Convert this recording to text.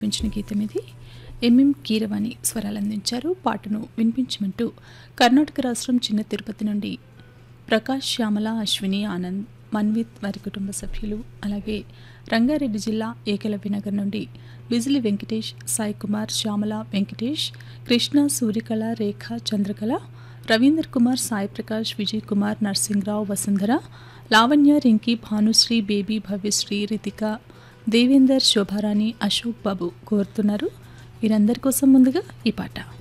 వినిపించిన గీతం ఇది ఎంఎం కీరవాణి స్వరాలు అందించారు పాటను వినిపించమంటూ కర్ణాటక రాష్ట్రం చిన్న తిరుపతి నుండి ప్రకాష్ శ్యామల అశ్విని ఆనంద్ మన్విత్ వారి కుటుంబ సభ్యులు అలాగే రంగారెడ్డి జిల్లా ఏకలవ్యనగర్ నుండి బిజిలి వెంకటేష్ సాయి కుమార్ శ్యామల వెంకటేష్ కృష్ణ సూర్యకళ రేఖ చంద్రకళ రవీందర్ కుమార్ సాయి ప్రకాష్ విజయ్ కుమార్ నర్సింగ్రావు వసుంధర లావణ్య రింకి భానుశ్రీ బేబీ భవ్యశ్రీ రితిక దేవేందర్ శోభారాణి అశోక్ బాబు కోరుతున్నారు వీరందరి కోసం ముందుగా ఈ పాట